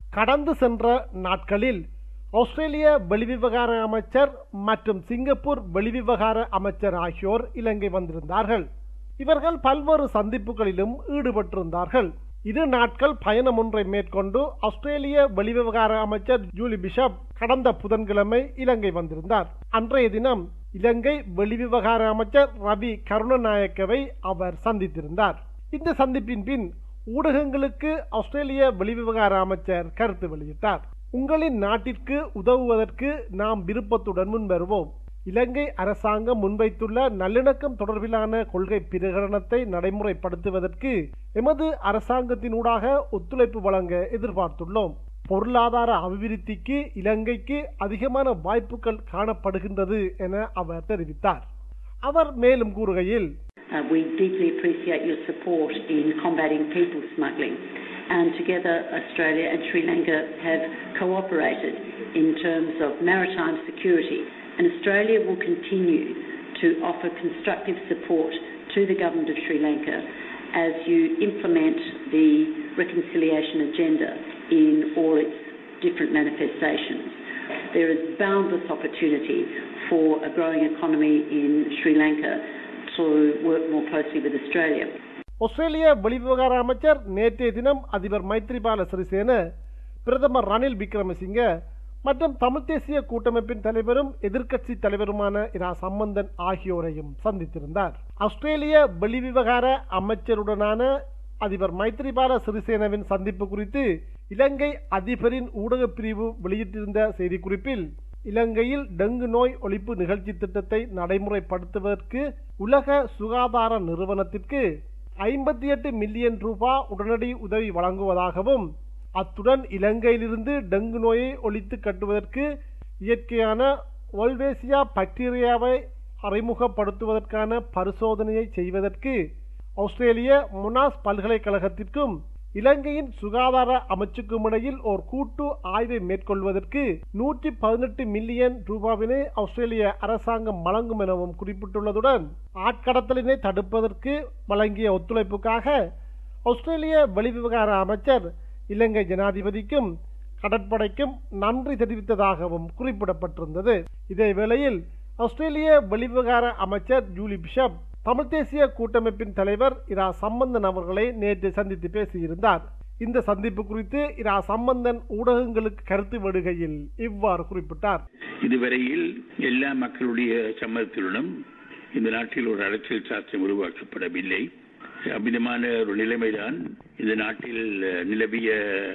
கடந்து சென்ற நாட்களில் ஆஸ்திரேலிய வெளிவிவகார அமைச்சர் மற்றும் சிங்கப்பூர் வெளிவிவகார அமைச்சர் ஆகியோர் இலங்கை வந்திருந்தார்கள் இவர்கள் பல்வேறு சந்திப்புகளிலும் ஈடுபட்டிருந்தார்கள் இரு நாட்கள் பயணம் ஒன்றை மேற்கொண்டு ஆஸ்திரேலிய வெளிவிவகார அமைச்சர் ஜூலி பிஷப் கடந்த புதன்கிழமை இலங்கை வந்திருந்தார் அன்றைய தினம் இலங்கை வெளிவிவகார அமைச்சர் ரவி கருணநாயக்கவை அவர் சந்தித்திருந்தார் இந்த சந்திப்பின் பின் ஊடகங்களுக்கு ஆஸ்திரேலிய வெளிவிவகார அமைச்சர் கருத்து வெளியிட்டார் உங்களின் நாட்டிற்கு உதவுவதற்கு நாம் விருப்பத்துடன் முன்வருவோம் இலங்கை அரசாங்கம் முன்வைத்துள்ள நல்லிணக்கம் தொடர்பிலான கொள்கை பிரகடனத்தை நடைமுறைப்படுத்துவதற்கு எமது அரசாங்கத்தினூடாக ஒத்துழைப்பு வழங்க எதிர்பார்த்துள்ளோம் பொருளாதார அபிவிருத்திக்கு இலங்கைக்கு அதிகமான வாய்ப்புகள் காணப்படுகின்றது என அவர் தெரிவித்தார் அவர் மேலும் கூறுகையில் Uh, we deeply appreciate your support in combating people smuggling. And together, Australia and Sri Lanka have cooperated in terms of maritime security. And Australia will continue to offer constructive support to the government of Sri Lanka as you implement the reconciliation agenda in all its different manifestations. There is boundless opportunity for a growing economy in Sri Lanka to work more closely with Australia. ஆஸ்திரேலிய வெளிவிவகார அமைச்சர் நேற்றைய தினம் அதிபர் மைத்ரிபால சிறிசேன பிரதமர் ரணில் விக்ரமசிங்க மற்றும் தமிழ் தேசிய கூட்டமைப்பின் தலைவரும் எதிர்க்கட்சி தலைவருமான இரா சம்பந்தன் ஆகியோரையும் சந்தித்திருந்தார் ஆஸ்திரேலிய வெளிவிவகார அமைச்சருடனான அதிபர் மைத்ரிபால சிறிசேனவின் சந்திப்பு குறித்து இலங்கை அதிபரின் ஊடகப் பிரிவு வெளியிட்டிருந்த செய்திக்குறிப்பில் இலங்கையில் டெங்கு நோய் ஒழிப்பு நிகழ்ச்சி திட்டத்தை நடைமுறைப்படுத்துவதற்கு உலக சுகாதார நிறுவனத்திற்கு ஐம்பத்தி எட்டு மில்லியன் ரூபாய் உடனடி உதவி வழங்குவதாகவும் அத்துடன் இலங்கையிலிருந்து டெங்கு நோயை ஒழித்து கட்டுவதற்கு இயற்கையான ஒல்வேசியா பாக்டீரியாவை அறிமுகப்படுத்துவதற்கான பரிசோதனையை செய்வதற்கு ஆஸ்திரேலிய முனாஸ் பல்கலைக்கழகத்திற்கும் இலங்கையின் சுகாதார அமைச்சுக்கும் இடையில் ஒரு கூட்டு ஆய்வை மேற்கொள்வதற்கு நூற்றி பதினெட்டு மில்லியன் ரூபாவினை ஆஸ்திரேலிய அரசாங்கம் வழங்கும் எனவும் குறிப்பிட்டுள்ளதுடன் ஆட்கடத்தலினை தடுப்பதற்கு வழங்கிய ஒத்துழைப்புக்காக ஆஸ்திரேலிய வெளிவிவகார அமைச்சர் இலங்கை ஜனாதிபதிக்கும் கடற்படைக்கும் நன்றி தெரிவித்ததாகவும் குறிப்பிடப்பட்டிருந்தது இதேவேளையில் ஆஸ்திரேலிய வெளிவிவகார அமைச்சர் ஜூலி பிஷப் தமிழ் தேசிய கூட்டமைப்பின் தலைவர் இரா சம்பந்தன் அவர்களை நேற்று சந்தித்து பேசியிருந்தார் இந்த சந்திப்பு குறித்து இரா சம்பந்தன் ஊடகங்களுக்கு கருத்து விடுகையில் இவ்வாறு குறிப்பிட்டார் இதுவரையில் எல்லா மக்களுடைய சம்மதத்துடனும் இந்த நாட்டில் ஒரு அரசியல் சாஸ்திரம் உருவாக்கப்படவில்லை அமிதமான ஒரு நிலைமைதான் இந்த நாட்டில் நிலவிய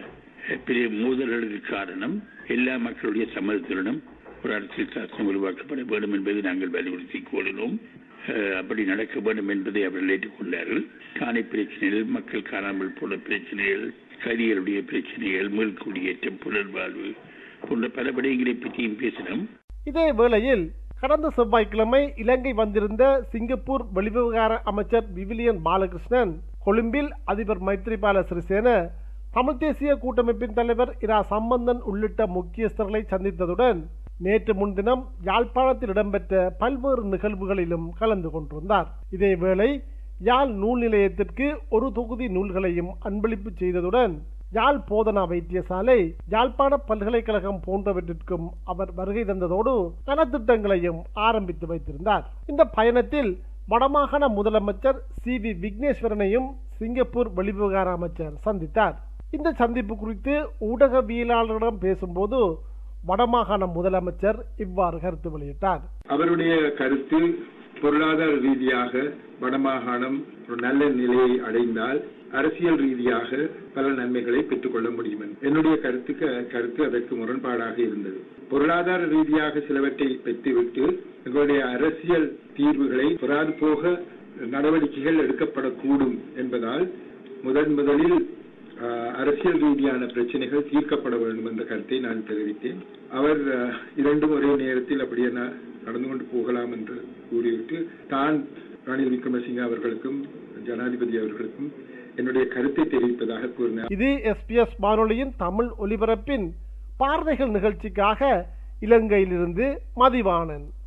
பெரிய மோதல்களுக்கு காரணம் எல்லா மக்களுடைய சம்மதத்துடனும் ஒரு அரசியல் சாஸ்திரம் உருவாக்கப்பட வேண்டும் என்பதை நாங்கள் வலியுறுத்தி கோரினோம் அப்படி நடக்க வேண்டும் என்பதை அவர்கள் ஏற்றுக்கொண்டார்கள் காணி பிரச்சனைகள் மக்கள் காணாமல் போன பிரச்சனைகள் கைதிகளுடைய பிரச்சனைகள் மீள்குடியேற்றம் புலர்வாழ்வு போன்ற பல விடயங்களை பற்றியும் பேசினோம் இதே வேளையில் கடந்த செவ்வாய்க்கிழமை இலங்கை வந்திருந்த சிங்கப்பூர் வெளிவிவகார அமைச்சர் விவிலியன் பாலகிருஷ்ணன் கொழும்பில் அதிபர் மைத்ரிபால சிறிசேன தமிழ் தேசிய கூட்டமைப்பின் தலைவர் இரா சம்பந்தன் உள்ளிட்ட முக்கியஸ்தர்களை சந்தித்ததுடன் நேற்று முன்தினம் யாழ்ப்பாணத்தில் இடம்பெற்ற பல்வேறு நிகழ்வுகளிலும் கலந்து கொண்டிருந்தார் இதேவேளை யாழ் நூல் நிலையத்திற்கு ஒரு தொகுதி நூல்களையும் அன்பளிப்பு செய்ததுடன் யாழ் போதனா வைத்தியசாலை யாழ்ப்பாண பல்கலைக்கழகம் போன்றவற்றிற்கும் அவர் வருகை தந்ததோடு நலத்திட்டங்களையும் ஆரம்பித்து வைத்திருந்தார் இந்த பயணத்தில் வடமாகாண முதலமைச்சர் சி வி விக்னேஸ்வரனையும் சிங்கப்பூர் வெளிவிவகார அமைச்சர் சந்தித்தார் இந்த சந்திப்பு குறித்து ஊடகவியலாளரிடம் பேசும்போது வடமாகாண முதலமைச்சர் இவ்வாறு கருத்து வெளியிட்டார் அவருடைய கருத்து பொருளாதார ரீதியாக வடமாகாணம் ஒரு நல்ல நிலையை அடைந்தால் அரசியல் ரீதியாக பல நன்மைகளை பெற்றுக்கொள்ள முடியும் என்னுடைய கருத்துக்கு கருத்து அதற்கு முரண்பாடாக இருந்தது பொருளாதார ரீதியாக சிலவற்றை பெற்றுவிட்டு எங்களுடைய அரசியல் தீர்வுகளை பெறாது போக நடவடிக்கைகள் எடுக்கப்படக்கூடும் என்பதால் முதன் முதலில் அரசியல் ரீதியான பிரச்சனைகள் தீர்க்கப்பட வேண்டும் என்ற கருத்தை நான் தெரிவித்தேன் அவர் இரண்டும் ஒரே நேரத்தில் அப்படியே நடந்து கொண்டு போகலாம் என்று கூறிவிட்டு தான் ரணில் விக்ரமசிங்க அவர்களுக்கும் ஜனாதிபதி அவர்களுக்கும் என்னுடைய கருத்தை தெரிவிப்பதாக கூறினார் இது எஸ்பிஎஸ் வானொலியின் தமிழ் ஒலிபரப்பின் பார்வைகள் நிகழ்ச்சிக்காக இலங்கையிலிருந்து மதிவாணன்